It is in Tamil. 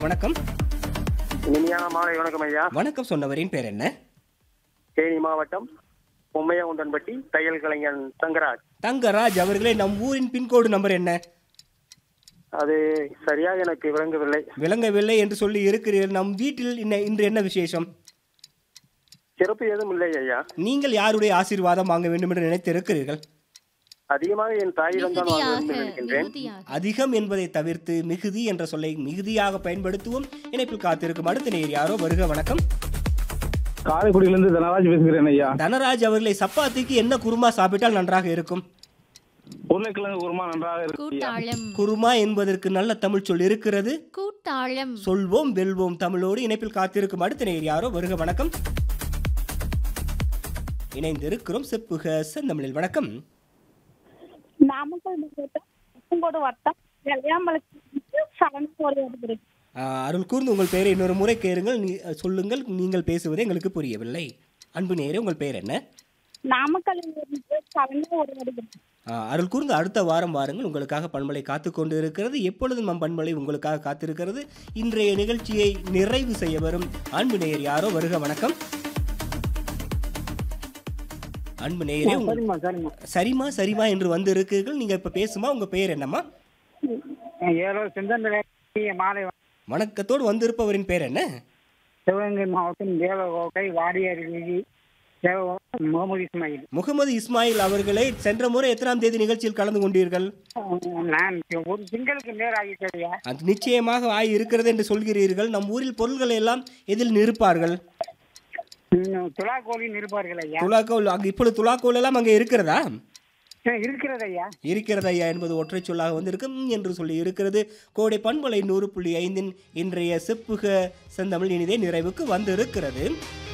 வணக்கம் இனிமையான மாலை வணக்கம் ஐயா வணக்கம் சொன்னவரின் பேர் என்ன தேனி மாவட்டம் பொம்மையகுண்டன்பட்டி தையல் கலைஞன் தங்கராஜ் தங்கராஜ் அவர்களே நம் ஊரின் பின்கோடு நம்பர் என்ன அது சரியாக எனக்கு விளங்கவில்லை விளங்கவில்லை என்று சொல்லி இருக்கிறீர்கள் நம் வீட்டில் இன்ன இன்று என்ன விசேஷம் சிறப்பு எதுவும் இல்லை ஐயா நீங்கள் யாருடைய ஆசீர்வாதம் வாங்க வேண்டும் என்று நினைத்திருக்கிறீர்கள் அதிகமாக என் தாயிடம் தான் வாங்க மிகுதியாக வேண்டும் நினைக்கின்றேன் மிகுதியாக அதிகம் என்பதை தவிர்த்து மிகுதி என்ற சொல்லை மிகுதியாக பயன்படுத்துவோம் இணைப்பில் காத்திருக்கும் அடுத்த நேர் யாரோ வருக வணக்கம் காரைக்குடியிலிருந்து தனராஜ் பேசுகிறேன் ஐயா தனராஜ் அவர்களை சப்பாத்திக்கு என்ன குருமா சாப்பிட்டால் நன்றாக இருக்கும் உருளைக்கிழங்கு குருமா நன்றாக இருக்கு ஐயா. கூட்டாளம் குருமா என்பதற்கு நல்ல தமிழ் சொல் இருக்கிறது கூட்டாளம் சொல்வோம் வெல்வோம் தமிழோடு இணைப்பில் காத்திருக்கும் அடுத்த நேர் யாரோ வருக வணக்கம் இணைந்திருக்கிறோம் செப்புக செந்தமிழில் வணக்கம் நாமக்கல் மாவட்டம் திருச்செங்கோடு வட்டம் வெள்ளையாம்பலத்துக்கு சரண் ஒரு இருக்கு ஆஹ், அருள் கூர்ந்து உங்கள் பெயரை இன்னொரு முறை கேளுங்கள் நீ சொல்லுங்கள் நீங்கள் பேசுவது எங்களுக்கு புரியவில்லை அன்பு நேரே உங்கள் பெயர் என்ன நாமக்கல்லில் இருந்து சரண் ஒரு இருக்கு ஆஹ், அருள் கூர்ந்து அடுத்த வாரம் வாருங்கள் உங்களுக்காக பண்பலை காத்து கொண்டு இருக்கிறது எப்பொழுதும் நம் பண்பலை உங்களுக்காக காத்திருக்கிறது இன்றைய நிகழ்ச்சியை நிறைவு செய்ய வரும் அன்பு நேயர் யாரோ வருக வணக்கம் அன்பு நேயரே உங்க- சரிம்மா சரிம்மா சரிமா சரிமா என்று வந்து இருக்கீர்கள் நீங்க இப்ப பேசுமா உங்க பெயர் என்னம்மா ஏழோ செந்தமிழ் மாலை வணக்கத்தோடு வந்திருப்பவரின் பேர் என்ன சிவகங்கை மாவட்டம் தேவகோட்டை வாடியார் வீதி தேவ முகமது இஸ்மாயில் முகமது இஸ்மாயில் அவர்களை சென்ற முறை எத்தனாம் தேதி நிகழ்ச்சியில் கலந்து கொண்டீர்கள் நான் ஒரு திங்களுக்கு நேர் ஆகிட்டதையா அது நிச்சயமாக ஆய் இருக்கிறது என்று சொல்கிறீர்கள் நம் ஊரில் பொருள்களை எல்லாம் எதில் நிற்பார்கள் துலாக்கோலின்னு இருப்பார்கள் ஐயா துலாக்கோல் அங்கு இப்பொழுது துலாக்கோல் எல்லாம் அங்கே இருக்கிறதா இருக்கிறது ஐயா இருக்கிறது ஐயா என்பது ஒற்றை சொல்லாக வந்திருக்கும் என்று சொல்லி இருக்கிறது கோடை பண்பலை நூறு புள்ளி ஐந்தின் இன்றைய செப்புக செந்தமிழ் இனிதே நிறைவுக்கு வந்திருக்கிறது